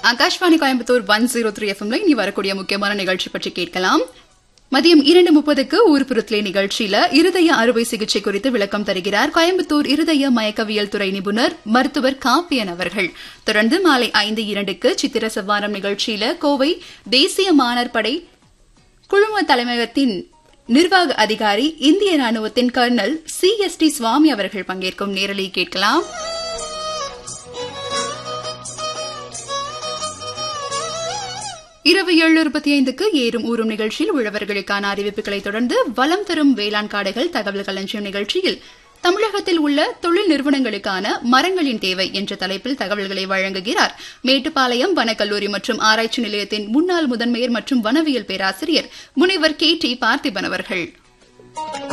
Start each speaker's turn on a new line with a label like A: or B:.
A: Akashvani Coimbatore one zero three எஃப்எம்ல இனி வரக்கூடிய முக்கியமான நிகழ்ச்சி பற்றி கேட்கலாம் மதியம் இரண்டு முப்பதுக்கு ஊர்புறத்திலே நிகழ்ச்சியில இருதய அறுவை சிகிச்சை குறித்து விளக்கம் தருகிறார் கோயம்புத்தூர் இருதய மயக்கவியல் துறை நிபுணர் மருத்துவர் காப்பியன் அவர்கள் தொடர்ந்து மாலை ஐந்து இரண்டுக்கு சித்திர செவ்வாரம் நிகழ்ச்சியில கோவை தேசிய மாணர் படை குழும தலைமையகத்தின் நிர்வாக அதிகாரி இந்திய ராணுவத்தின் colonel C S T Swamy அவர்கள் பங்கேற்கும் நேரலை கேட்கலாம் இரவு ஏழு இருபத்தி ஐந்துக்கு ஏறும் ஊறும் நிகழ்ச்சியில் உழவர்களுக்கான அறிவிப்புகளை தொடர்ந்து வலம் தரும் வேளாண் காடுகள் தகவல் களஞ்சியம் நிகழ்ச்சியில் தமிழகத்தில் உள்ள தொழில் நிறுவனங்களுக்கான மரங்களின் தேவை என்ற தலைப்பில் தகவல்களை வழங்குகிறார் மேட்டுப்பாளையம் வனக்கல்லூரி மற்றும் ஆராய்ச்சி நிலையத்தின் முன்னாள் முதன்மையர் மற்றும் வனவியல் பேராசிரியர் முனைவர் கே டி பார்த்திபன் அவர்கள்